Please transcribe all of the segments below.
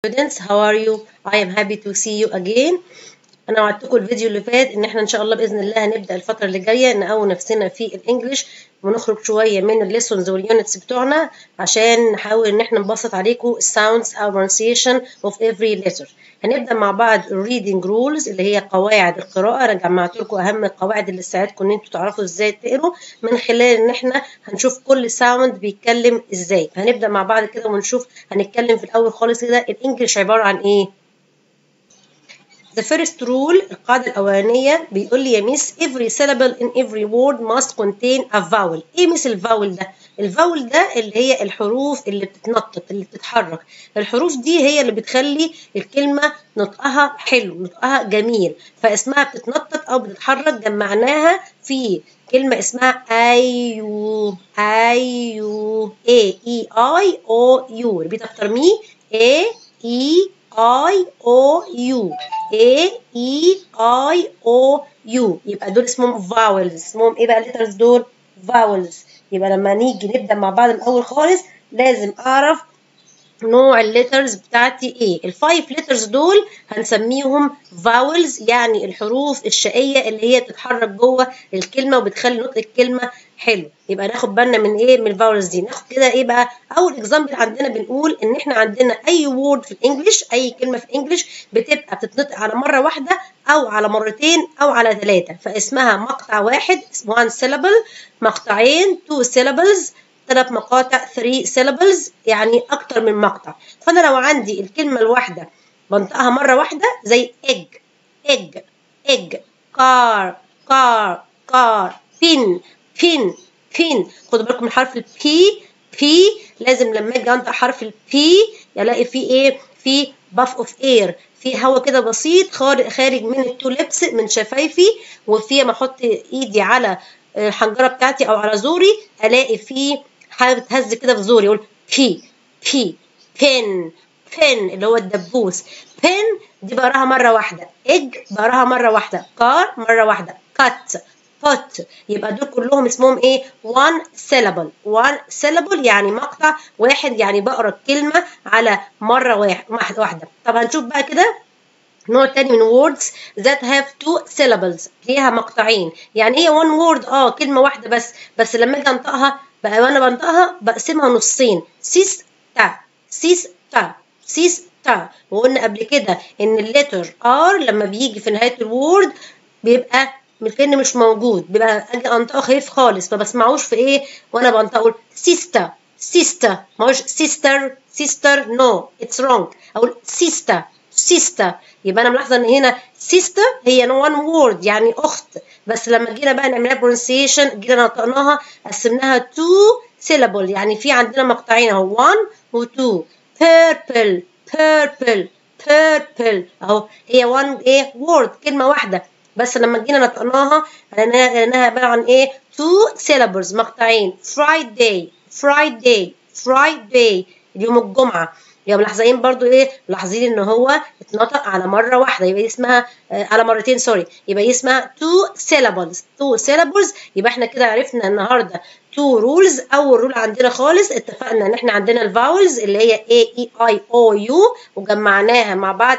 confidence how are you I am happy to see you again انا وعدتكم الفيديو اللي فات ان احنا ان شاء الله باذن الله هنبدا الفتره اللي جايه نقوي نفسنا في الانجليش ونخرج شويه من الليسونز واليونتس بتوعنا عشان نحاول ان احنا نبسط عليكم الساوندز او pronunciation of every letter هنبدا مع بعض الريدنج رولز اللي هي قواعد القراءه انا جمعت لكم اهم القواعد اللي تساعدكم ان انتوا تعرفوا ازاي تقروا من خلال ان احنا هنشوف كل ساوند بيتكلم ازاي هنبدا مع بعض كده ونشوف هنتكلم في الاول خالص كده الانجليش عباره عن ايه The first rule القاعدة الأولانية بيقول لي يا ميس every syllable in every word must contain a vowel إيه ميس الفاول ده؟ الفاول ده اللي هي الحروف اللي بتتنطط اللي بتتحرك الحروف دي هي اللي بتخلي الكلمة نطقها حلو نطقها جميل فاسمها بتتنطط أو بتتحرك جمعناها في كلمة اسمها أيو أيو A E I O U repeat after me A E I O U A E I O U يبقى دول اسمهم vowels اسمهم ايه بقى الليترز دول vowels يبقى لما نيجي نبدأ مع بعض من الأول خالص لازم أعرف نوع الليترز بتاعتي ايه الفايف ليترز دول هنسميهم فاولز يعني الحروف الشقيه اللي هي بتتحرك جوه الكلمه وبتخلي نطق الكلمه حلو يبقى ناخد بالنا من ايه من الفاولز دي ناخد كده ايه بقى اول اكزامبل عندنا بنقول ان احنا عندنا اي وورد في الانجليش اي كلمه في الانجليش بتبقى بتتنطق على مره واحده او على مرتين او على ثلاثه فاسمها مقطع واحد one syllable مقطعين two syllables ثلاث مقاطع 3 syllables يعني أكتر من مقطع فأنا لو عندي الكلمة الواحدة بنطقها مرة واحدة زي egg egg egg car car car pin pin pin خدوا بالكم من حرف ال P P لازم لما أجي أنطق حرف ال P يلاقي فيه إيه؟ فيه buff of air في هواء كده بسيط خارج من التو لبس من شفايفي وفي ما احط ايدي على الحنجره بتاعتي او على زوري الاقي فيه حاجه بتهز كده في زوري يقول بي بي بين بين اللي هو الدبوس بين دي بقراها مره واحده اج بقراها مره واحده كار مره واحده كات بوت يبقى دول كلهم اسمهم ايه one syllable one syllable يعني مقطع واحد يعني بقرا الكلمه على مره واحد واحده طب هنشوف بقى كده نوع تاني من words that have two syllables ليها مقطعين يعني هي one word اه كلمه واحده بس بس لما اجي انطقها بقى وانا بنطقها بقسمها نصين سيس تا سيس تا سيس تا وقلنا قبل كده ان الليتر ار لما بيجي في نهايه الوورد بيبقى كأنه مش موجود بيبقى اجي انطقه خفيف خالص ما بسمعوش في ايه وانا بنطقه اقول سيستا سيستا ما هوش سيستر سيستر نو اتس رونج اقول سيستا سيستا يبقى انا ملاحظه ان هنا سيستا هي وان وورد يعني اخت بس لما جينا بقى نعملها برونسيشن جينا نطقناها قسمناها تو سيلابل يعني في عندنا مقطعين اهو 1 و 2 purple purple purple اهو هي وان ايه وورد كلمه واحده بس لما جينا نطقناها لقيناها عباره عن ايه تو syllables مقطعين Friday Friday Friday يوم الجمعه يبقى ملاحظين برضو ايه ملاحظين ان هو اتنطق على مره واحده يبقى اسمها آه على مرتين سوري يبقى اسمها two syllables two syllables يبقى احنا كده عرفنا النهارده two rules اول رول عندنا خالص اتفقنا ان احنا عندنا الفاولز اللي هي a e i o u وجمعناها مع بعض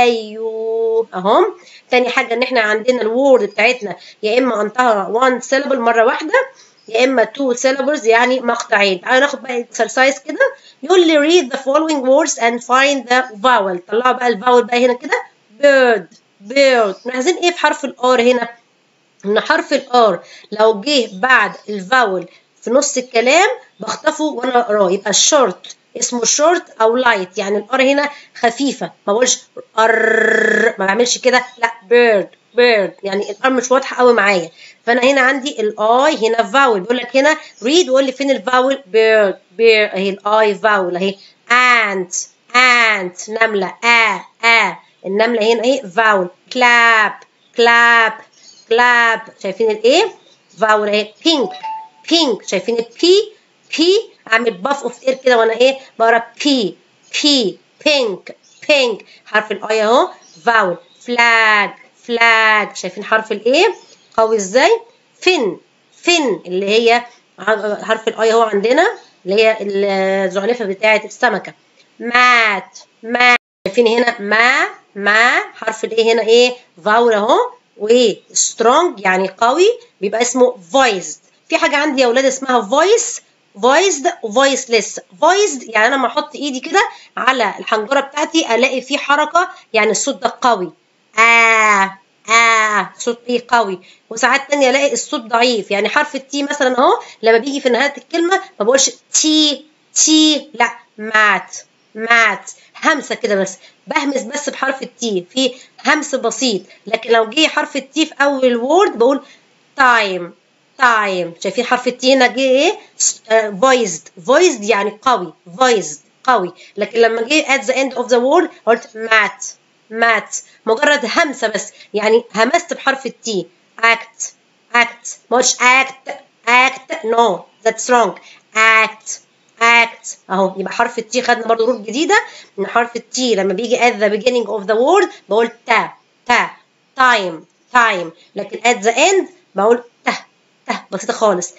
ايو اهم تاني حاجه ان احنا عندنا الوورد بتاعتنا يا اما انطقها one syllable مره واحده يا اما two syllables يعني مقطعين تعالوا ناخد بقى اكسرسايز كده يقول لي read the following words and find the vowel طلعوا بقى الفاول بقى هنا كده bird bird عايزين ايه في حرف الار هنا ان حرف الار لو جه بعد الفاول في نص الكلام بخطفه وانا اقراه يبقى الشورت اسمه شورت او لايت يعني الار هنا خفيفه ما بقولش ار ما بعملش كده لا بيرد بيرد يعني الار مش واضحه قوي معايا فانا هنا عندي الاي هنا فاول بيقول لك هنا ريد وقول لي فين الفاول بيرد بير اهي الاي فاول اهي انت انت نمله ا ا النمله هنا اهي فاول كلاب كلاب كلاب شايفين الايه فاول اهي بينك بينك شايفين البي بي اعمل باف اوف اير كده وانا ايه بقرا بي بي بينك بينك حرف الاي اهو فاول فلاج فلاج شايفين حرف الايه قوي ازاي فين فين اللي هي حرف الاي اهو عندنا اللي هي الزعنفه بتاعه السمكه مات مات شايفين هنا ما ما حرف الايه هنا ايه فاول اهو وايه سترونج يعني قوي بيبقى اسمه voiced في حاجه عندي يا اولاد اسمها voice voiced voiceless voiced يعني انا لما احط ايدي كده على الحنجره بتاعتي الاقي في حركه يعني الصوت ده قوي آه آه صوت ايه قوي وساعات تانية الاقي الصوت ضعيف يعني حرف التي مثلا اهو لما بيجي في نهايه الكلمه ما بقولش تي تي لا مات مات همسه كده بس بهمس بس بحرف التي في همس بسيط لكن لو جه حرف التي في اول وورد بقول تايم تايم شايفين حرف التي هنا جه ايه فويسد فويسد يعني قوي فويسد قوي لكن لما جه at the end of the word قلت مات مات مجرد همسه بس يعني همست بحرف التي act act ما قلتش act act no that's wrong act act اهو يبقى حرف التي خدنا برضه رول جديده ان حرف التي لما بيجي at the beginning of the word بقول تا تا time time لكن at the end بقول ته ته بسيطه خالص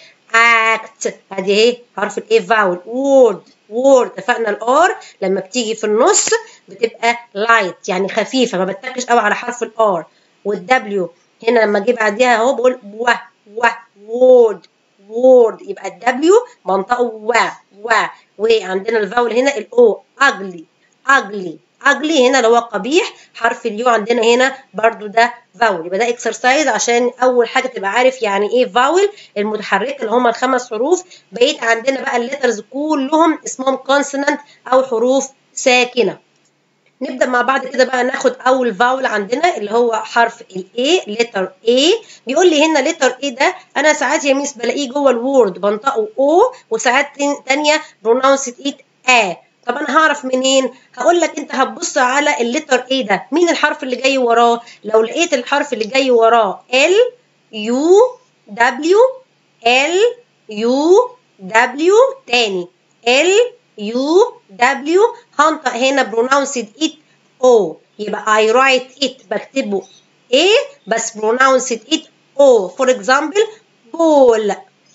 act ادي اهي حرف الايه فاول word word اتفقنا الار لما بتيجي في النص بتبقى light يعني خفيفه ما بتركش قوي على حرف الار والدبليو هنا لما اجي بعديها اهو بقول و و word word يبقى الدبليو منطقه و و وعندنا الفاول هنا الاو ugly ugly ugly هنا اللي هو قبيح حرف اليو عندنا هنا برضو ده فاول يبقى ده اكسرسايز عشان اول حاجه تبقى عارف يعني ايه فاول المتحركه اللي هم الخمس حروف بقيت عندنا بقى الليترز كلهم اسمهم كونسونانت او حروف ساكنه نبدا مع بعض كده بقى ناخد اول فاول عندنا اللي هو حرف الاي لتر A بيقول لي هنا لتر A ده انا ساعات يا ميس بلاقيه جوه الوورد بنطقه او وساعات تانية برونونس ات ا طب انا هعرف منين هقول لك انت هتبص على اللتر A ده مين الحرف اللي جاي وراه لو لقيت الحرف اللي جاي وراه ال يو دبليو ال يو دبليو تاني ال يو دبليو هنطق هنا pronounced it o يبقى I write it بكتبه a بس pronounced it o for example ball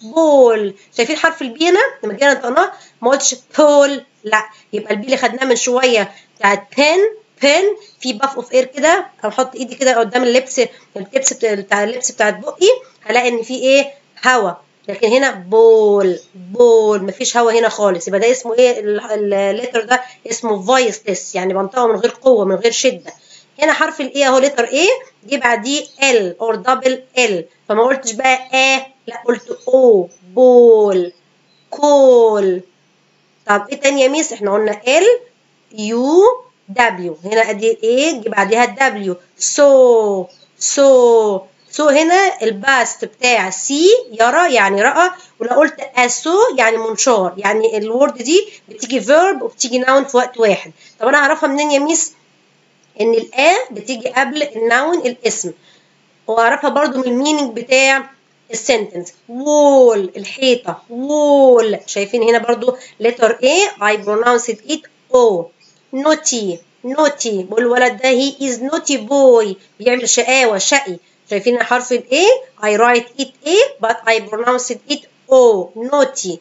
بول شايفين حرف البي هنا لما جينا نطقناه ما قلتش بول لا يبقى البي اللي خدناه من شويه بتاعت بن بن في باف اوف اير كده هحط ايدي كده قدام اللبس اللبس بتاع اللبس بتاعت بقي هلاقي ان في ايه هوا لكن هنا بول بول مفيش هوا هنا خالص يبقى ده اسمه ايه الليتر ده اسمه فويسلس يعني بنطقه من غير قوه من غير شده هنا حرف الايه اهو لتر ايه جه بعديه ال اور دبل ال فما قلتش بقى ا لا قلت او بول كول طب ايه تاني يا ميس احنا قلنا ال يو دبليو هنا ادي ايه جه بعديها الدبليو سو سو سو هنا الباست بتاع سي يرى يعني رأى ولو قلت اسو يعني منشار يعني الورد دي بتيجي فيرب وبتيجي ناون في وقت واحد طب انا هعرفها منين يا ميس ان الا بتيجي قبل الناون الاسم واعرفها برضو من الميننج بتاع السنتنس وول الحيطه وول شايفين هنا برضو letter A I pronounced it O naughty naughty بقول الولد ده he is naughty boy بيعمل شقاوة شقي شايفين حرف ال A I write it A but I pronounced it O naughty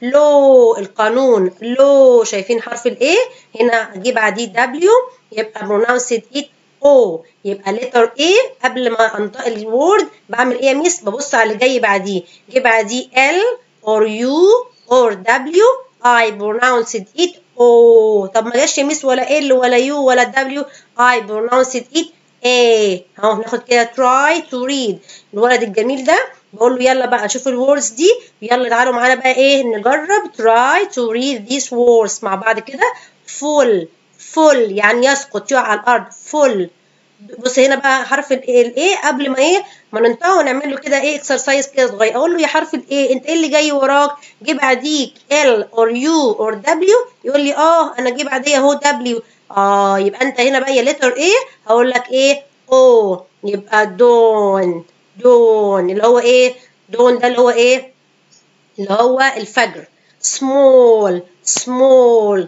لو القانون لو شايفين حرف ال A هنا اجيب بعديه W يبقى pronounced it O يبقى letter A قبل ما انطق الورد بعمل ايه يا ميس ببص على اللي جاي بعديه جه بعديه L or U or W I pronounced it O طب ما جاش يا ميس ولا L ولا U ولا W I pronounced it A اهو ناخد كده try to read الولد الجميل ده بقول له يلا بقى شوف الوردز دي يلا تعالوا معانا بقى ايه نجرب try to read these words مع بعض كده full full يعني يسقط يقع على الارض full بص هنا بقى حرف الايه قبل ما ايه ما ننطقه ونعمل له كده ايه اكسرسايز كده صغير اقول له يا حرف الايه انت ايه اللي جاي وراك جه بعديك ال اور يو اور دبليو يقول لي اه انا جه بعديه اهو دبليو اه يبقى انت هنا بقى يا لتر ايه هقول لك ايه او يبقى دون دون اللي هو ايه دون ده اللي هو ايه اللي هو الفجر small small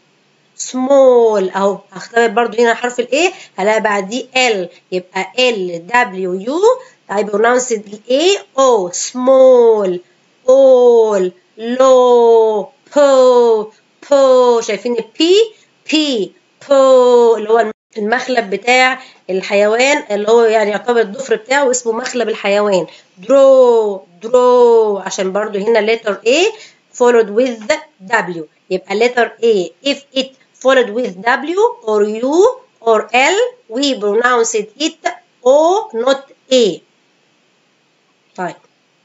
small اهو هختار برضو هنا حرف الايه هلاقي بعديه ال يبقى ال دبليو يو I pronounce it A O small all low po po شايفين البي بي بو اللي هو المخلب بتاع الحيوان اللي هو يعني يعتبر الضفر بتاعه اسمه مخلب الحيوان درو درو عشان برضو هنا letter A followed with W يبقى letter A if it followed with W or U or L we pronounce it it O not A طيب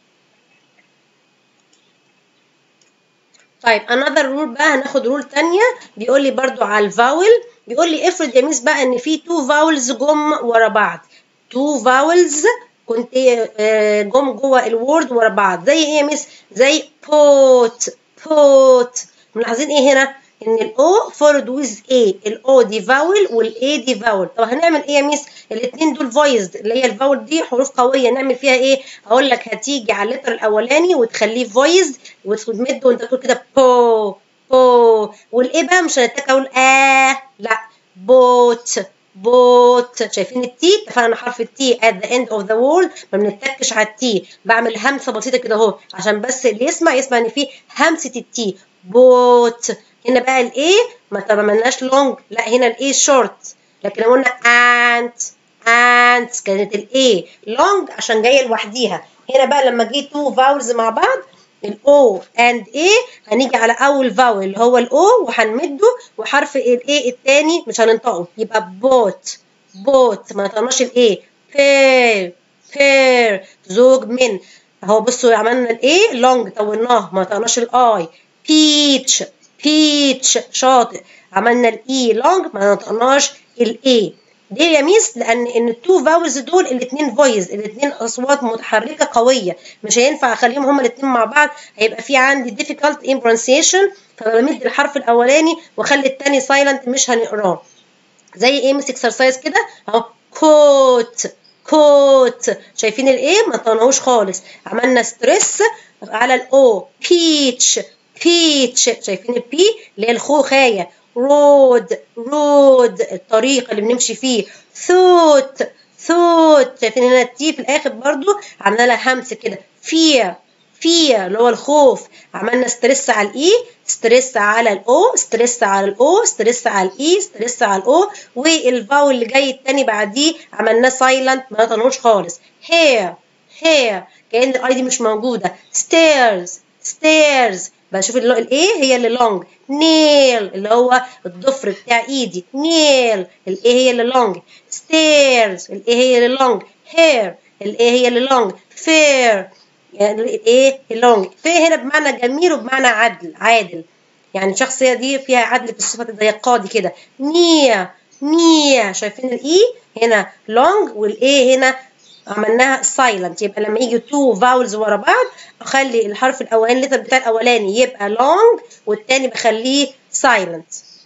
طيب another rule بقى هناخد رول تانية بيقول لي برضو على الفاول بيقول لي افرض يا ميس بقى ان في تو فاولز جم ورا بعض تو فاولز كنت جم جوه الوورد ورا بعض زي ايه يا ميس زي بوت بوت ملاحظين ايه هنا ان الاو فولد ويز ايه الاو دي فاول والاي دي فاول طب هنعمل ايه يا ميس الاثنين دول فويسد اللي هي الفاول دي حروف قويه نعمل فيها ايه اقول لك هتيجي على اللتر الاولاني وتخليه فويسد وتمد وانت تقول كده بو بو والايه بقى مش هنتك اقول اه لا بوت بوت شايفين التي اتفقنا حرف التي at the end of the word ما بنتكش على التي بعمل همسه بسيطه كده اهو عشان بس اللي يسمع يسمع ان في همسه التي بوت هنا بقى الايه ما عملناش لونج لا هنا الايه شورت لكن قلنا انت انت كانت الايه لونج عشان جايه لوحديها هنا بقى لما جه تو فاولز مع بعض الاو اند اي هنيجي على اول فاول اللي هو الاو وهنمده وحرف الاي الثاني مش هننطقه يبقى بوت بوت ما نطقناش الاي بير بير زوج من اهو بصوا عملنا الاي لونج طولناه ما نطقناش الاي بيتش بيتش شاطئ عملنا الاي لونج ما نطقناش الاي ليه يا ميس؟ لأن إن التو فاولز دول الاتنين فويز الاتنين أصوات متحركة قوية مش هينفع أخليهم هما الاتنين مع بعض هيبقى في عندي difficult in pronunciation فبمد الحرف الأولاني وأخلي التاني silent مش هنقراه زي إيه مس اكسرسايز كده أهو كوت كوت شايفين الإيه؟ ما طناهوش خالص عملنا ستريس على الأو بيتش بيتش شايفين البي اللي هي الخوخاية رود رود الطريق اللي بنمشي فيه ثوت ثوت شايفين هنا التي في الاخر برضو عملنا لها همس كده فير فير اللي هو الخوف عملنا ستريس على الاي ستريس على الاو ستريس على الاو ستريس على الاي ستريس على الاو والفاول اللي جاي التاني بعديه عملناه سايلنت ما نطنوش خالص هير هير كأن الاي دي مش موجودة ستيرز ستيرز بشوف الايه هي اللي لونج نيل اللي هو الضفر بتاع ايدي نيل الايه هي اللي لونج ستيرز الايه هي اللي لونج هير الايه هي اللي لونج فير يعني الايه لونج فير هنا بمعنى جميل وبمعنى عدل عادل يعني الشخصيه دي فيها عدل في الصفات زي القاضي كده نيا نيا شايفين الاي هنا لونج والايه هنا عملناها سايلنت يبقى لما يجي تو فاولز ورا بعض اخلي الحرف الاولاني الليتر بتاع الاولاني يبقى لونج والتاني بخليه سايلنت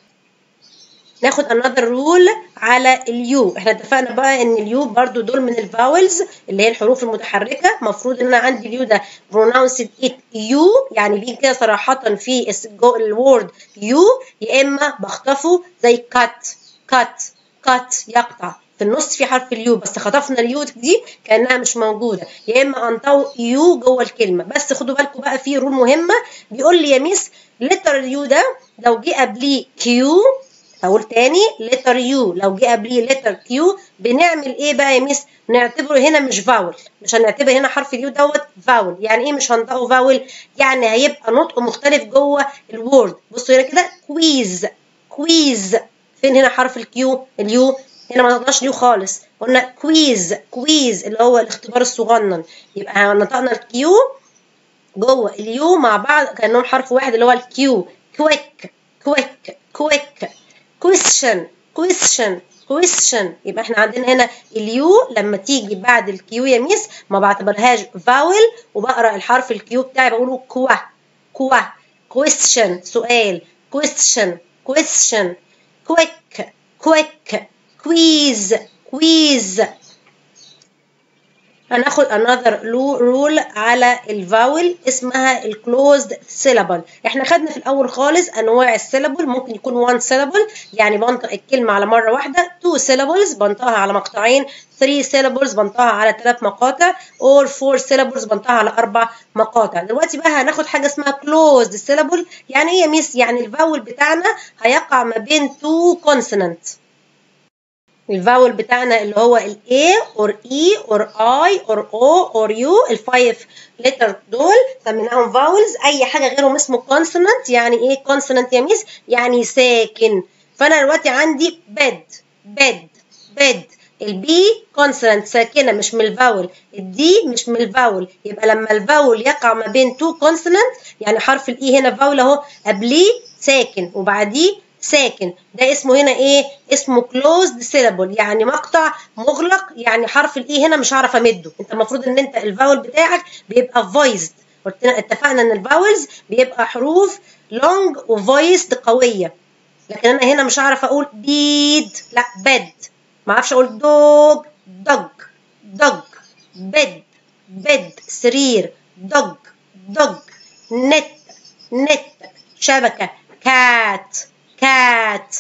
ناخد another rule على اليو احنا اتفقنا بقى ان اليو برضو دول من الفاولز اللي هي الحروف المتحركه المفروض ان انا عندي اليو ده pronounced it يو يعني بيجي كده صراحه في الوورد يو يا اما بخطفه زي كات كات كات يقطع في النص في حرف اليو بس خطفنا اليو دي كانها مش موجوده يا اما انطوا يو جوه الكلمه بس خدوا بالكم بقى في رول مهمه بيقول لي يا ميس لتر اليو ده لو جه قبليه كيو اقول تاني لتر يو لو جه قبليه لتر كيو بنعمل ايه بقى يا ميس نعتبره هنا مش فاول مش هنعتبر هنا حرف اليو دوت فاول يعني ايه مش هنطقه فاول يعني هيبقى نطقه مختلف جوه الوورد بصوا هنا كده كويز كويز فين هنا حرف الكيو اليو هنا ما نطقناش اليو خالص قلنا كويز كويز اللي هو الاختبار الصغنن يبقى نطقنا الكيو جوه اليو مع بعض كانهم حرف واحد اللي هو الكيو كويك كويك كويك كويشن كويشن كويشن يبقى احنا عندنا هنا اليو لما تيجي بعد الكيو يا ميس ما بعتبرهاش فاول وبقرا الحرف الكيو بتاعي بقوله كوا كوا كويشن سؤال كويشن كويشن كويك كويك كويز كويز هناخد another rule على الفاول اسمها الكلوزد syllable احنا خدنا في الاول خالص انواع السيلابل ممكن يكون one syllable يعني بنطق الكلمه على مره واحده two syllables بنطقها على مقطعين three syllables بنطقها على ثلاث مقاطع or four syllables بنطقها على اربع مقاطع دلوقتي بقى هناخد حاجه اسمها closed syllable يعني ايه يا ميس يعني الفاول بتاعنا هيقع ما بين two consonants الفاول بتاعنا اللي هو ال A or E or I or O or U الفايف لتر دول سميناهم فاولز أي حاجة غيرهم اسمه consonant يعني إيه consonant يا ميس؟ يعني ساكن فأنا دلوقتي عندي bed bed bed البي كونسونانت ساكنه مش من الفاول الدي مش من الفاول يبقى لما الفاول يقع ما بين تو كونسونانت يعني حرف الاي هنا فاول اهو قبليه ساكن وبعديه ساكن ده اسمه هنا ايه اسمه closed syllable يعني مقطع مغلق يعني حرف الاي هنا مش هعرف امده انت المفروض ان انت الفاول بتاعك بيبقى voiced قلنا اتفقنا ان الفاولز بيبقى حروف long وفويسد قويه لكن انا هنا مش هعرف اقول بيد لا بد ما اعرفش اقول دوج دوج دوج بد بد سرير دوج دوج نت نت شبكه كات كات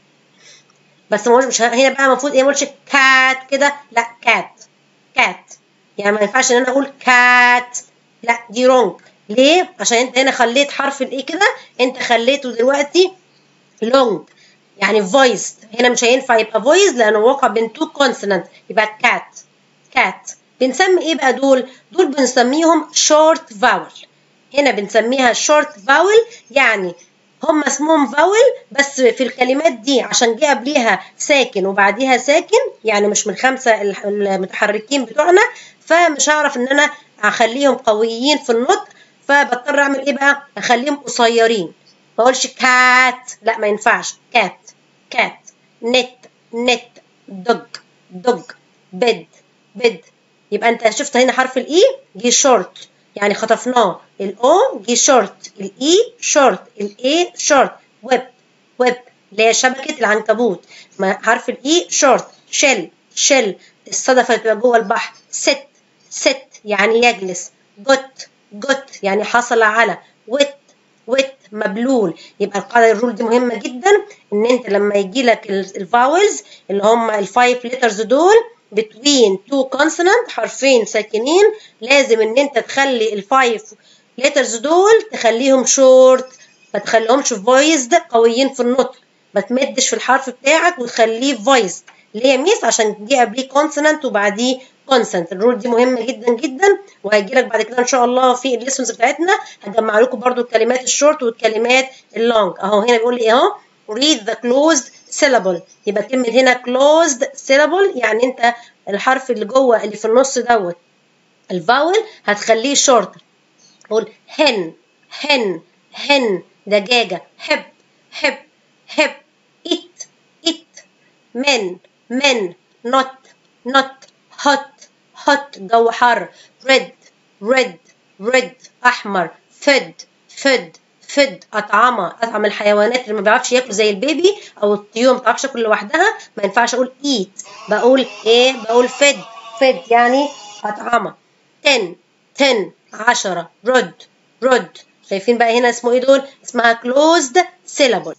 بس مش هنا بقى المفروض ايه ما اقولش كات كده لا كات كات يعني ما ينفعش ان انا اقول كات لا دي رونج ليه عشان انت هنا خليت حرف الايه كده انت خليته دلوقتي لونج يعني فويس هنا مش هينفع يبقى فويس لانه واقع بين تو كونسونانت يبقى كات كات بنسمي ايه بقى دول دول بنسميهم شورت فاول هنا بنسميها شورت فاول يعني هم اسمهم فاول بس في الكلمات دي عشان جه قبليها ساكن وبعديها ساكن يعني مش من الخمسه المتحركين بتوعنا فمش هعرف ان انا اخليهم قويين في النطق فبضطر اعمل ايه بقى اخليهم قصيرين ما اقولش كات لا ما ينفعش كات كات نت نت دوج دوج بد بد يبقى انت شفت هنا حرف الاي جه شورت يعني خطفناه الاو جه شورت الاي شورت الاي شورت ويب ويب اللي هي شبكه العنكبوت حرف الاي شورت شل شل الصدفه اللي بتبقى جوه البحر ست ست يعني يجلس جوت جوت يعني حصل على ويت ويت مبلول يبقى القاعده الرول دي مهمه جدا ان انت لما يجي لك الفاولز اللي هم الفايف ليترز دول between two consonant حرفين ساكنين لازم ان انت تخلي الفايف ليترز دول تخليهم شورت ما تخليهمش فويسد قويين في النطق ما تمدش في الحرف بتاعك وتخليه فويسد ليه يا ميس عشان جه قبليه كونسونانت وبعديه كونسنت الرول دي مهمه جدا جدا وهيجي لك بعد كده ان شاء الله في الليسونز بتاعتنا هجمع لكم برده الكلمات الشورت والكلمات اللونج اهو هنا بيقول لي ايه اهو read the closed syllable يبقى كلمه هنا closed syllable يعني انت الحرف اللي جوه اللي في النص دوت الفاول هتخليه شورت قول هن هن هن دجاجه حب حب حب it it من من not not hot hot جو حر red red red احمر فد فد فد اطعمه اطعم الحيوانات اللي ما بيعرفش ياكل زي البيبي او الطيور ما بتعرفش تاكل لوحدها ما ينفعش اقول eat بقول ايه بقول فد فد يعني اطعمه 10 10 10 رد رد شايفين بقى هنا اسمه ايه دول اسمها closed syllable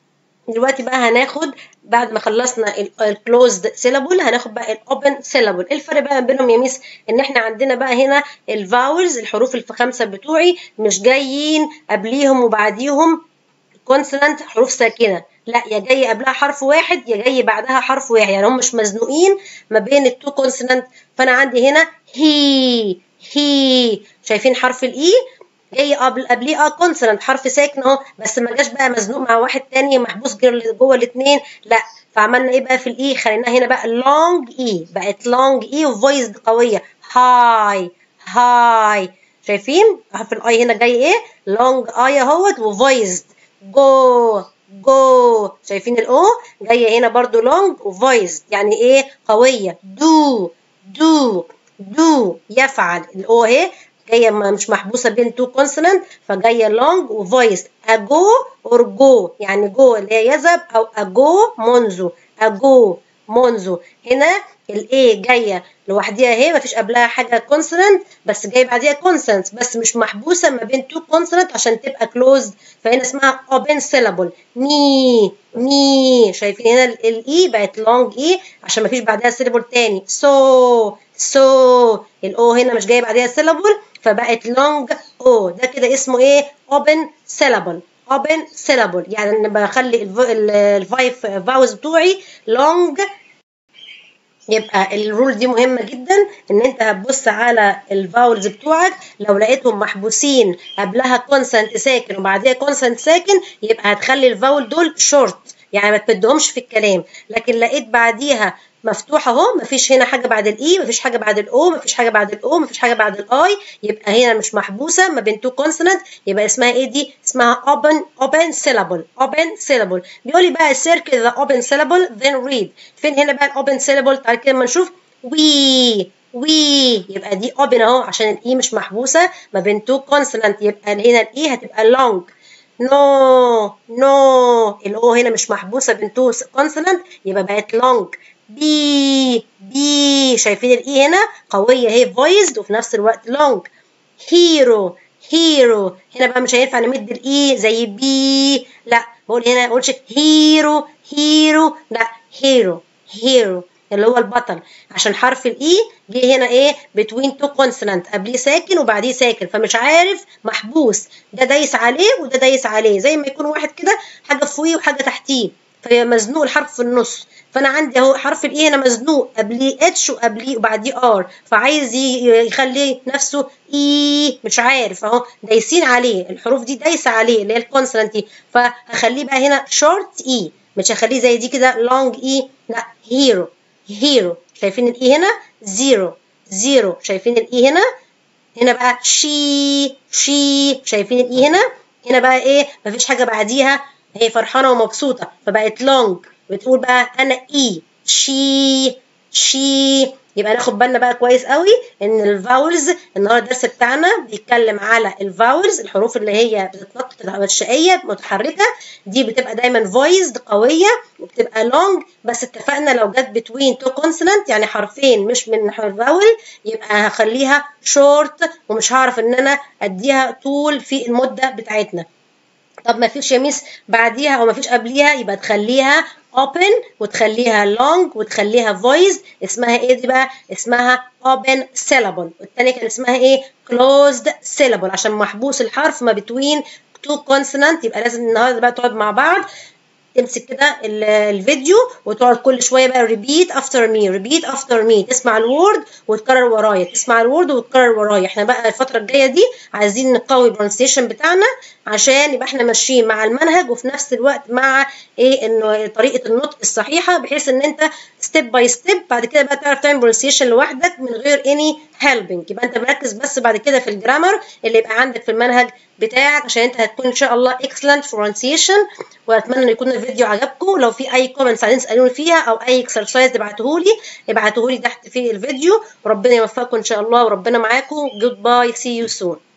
دلوقتي بقى هناخد بعد ما خلصنا الكلوزد سيلابل هناخد بقى الاوبن سيلابل ايه الفرق بقى بينهم يا ميس ان احنا عندنا بقى هنا الفاولز الحروف الخمسه بتوعي مش جايين قبليهم وبعديهم كونسونانت حروف ساكنه لا يا جاي قبلها حرف واحد يا جاي بعدها حرف واحد يعني هم مش مزنوقين ما بين التو كونسونانت فانا عندي هنا هي هي شايفين حرف الاي جاي قبل قبليه اه كونسونانت حرف ساكن اهو بس ما جاش بقى مزنوق مع واحد تاني محبوس جوه الاثنين لا فعملنا ايه بقى في الاي خليناها هنا بقى لونج اي بقت لونج اي وفويس قويه هاي هاي شايفين حرف الاي هنا جاي ايه لونج اي اهوت وفويس جو جو شايفين الاو جايه هنا برضو لونج وفويس يعني ايه قويه دو دو دو يفعل الاو اهي جايه مش محبوسه بين تو كونسونانت فجايه لونج وفويس اجو اور جو يعني جو اللي هي يذهب او اجو منذ اجو منذ هنا الاي جايه لوحديها اهي مفيش قبلها حاجه كونسونانت بس جاي بعديها كونسونانت بس مش محبوسه ما بين تو كونسونانت عشان تبقى كلوزد فهنا اسمها اوبن سيلابل ني ني شايفين هنا الاي بقت لونج اي عشان مفيش بعدها سيلابل تاني سو سو الاو هنا مش جاي بعديها سيلابل فبقت لونج او ده كده اسمه ايه اوبن سيلابل اوبن سيلابل يعني انا بخلي الفايف فاوز بتوعي لونج يبقى الرول دي مهمة جدا ان انت هتبص على الفاولز بتوعك لو لقيتهم محبوسين قبلها كونسنت ساكن وبعديها كونسنت ساكن يبقى هتخلي الفاول دول شورت يعني ما تمدهمش في الكلام لكن لقيت بعديها مفتوحه اهو مفيش هنا حاجه بعد الاي مفيش حاجه بعد الاو مفيش حاجه بعد الاو مفيش حاجه بعد الاي يبقى هنا مش محبوسه ما بين تو كونسونانت يبقى اسمها ايه دي اسمها open open syllable open syllable بيقول لي بقى circle the open syllable then read فين هنا بقى الاوبن syllable تعال كده اما نشوف وي وي يبقى دي open اهو عشان الاي مش محبوسه ما بين تو كونسونانت يبقى هنا الاي هتبقى long نو نو الاو هنا مش محبوسه بين تو كونسونانت يبقى بقت لونج بي بي شايفين الاي هنا قويه اهي فويسد وفي نفس الوقت لونج هيرو هيرو هنا بقى مش هينفع نمد الاي زي بي لا بقول هنا ما اقولش هيرو هيرو لا هيرو هيرو اللي هو البطل عشان حرف الاي جه هنا ايه بتوين تو كونسونانت قبليه ساكن وبعديه ساكن فمش عارف محبوس ده دايس عليه وده دايس عليه زي ما يكون واحد كده حاجه فوقيه وحاجه تحتيه فمزنوق الحرف في النص فانا عندي اهو حرف الاي هنا مزنوق قبليه اتش وقبليه وبعديه ار فعايز يخلي نفسه اي مش عارف اهو دايسين عليه الحروف دي دايسه عليه اللي هي الكونسونانت دي فهخليه بقى هنا شورت اي مش هخليه زي دي كده لونج اي لا هيرو هيرو شايفين الاي هنا زيرو زيرو شايفين الاي هنا هنا بقى شي شي شايفين الاي هنا هنا بقى ايه مفيش حاجه بعديها هي فرحانه ومبسوطه فبقت لونج بتقول بقى انا اي شي شي يبقى ناخد بالنا بقى كويس قوي ان الفاولز النهارده الدرس بتاعنا بيتكلم على الفاولز الحروف اللي هي بتتنطط الشقيه متحركه دي بتبقى دايما فويسد قويه وبتبقى لونج بس اتفقنا لو جت بتوين تو كونسونانت يعني حرفين مش من فاول يبقى هخليها شورت ومش هعرف ان انا اديها طول في المده بتاعتنا طب ما فيش يا ميس بعديها او ما فيش قبليها يبقى تخليها open وتخليها long وتخليها voice اسمها ايه دي بقى اسمها open syllable والتانية كان اسمها ايه closed syllable عشان محبوس الحرف ما بتوين two consonant يبقى لازم النهارده بقى تقعد مع بعض تمسك كده الفيديو وتقعد كل شويه بقى ريبيت افتر مي ريبيت افتر مي تسمع الورد وتكرر ورايا تسمع الورد وتكرر ورايا احنا بقى الفتره الجايه دي عايزين نقوي البرونسيشن بتاعنا عشان يبقى احنا ماشيين مع المنهج وفي نفس الوقت مع ايه انه طريقه النطق الصحيحه بحيث ان انت ستيب باي ستيب بعد كده بقى تعرف تعمل برونسيشن لوحدك من غير اني هيلبنج يبقى انت مركز بس بعد كده في الجرامر اللي يبقى عندك في المنهج بتاعك عشان انت هتكون ان شاء الله اكسلنت pronunciation واتمنى ان يكون الفيديو عجبكم لو في اي كومنتس عايزين تسالوني فيها او اي اكسرسايز تبعتوهولي ابعتوهولي تحت في الفيديو وربنا يوفقكم ان شاء الله وربنا معاكم جود باي سي يو سون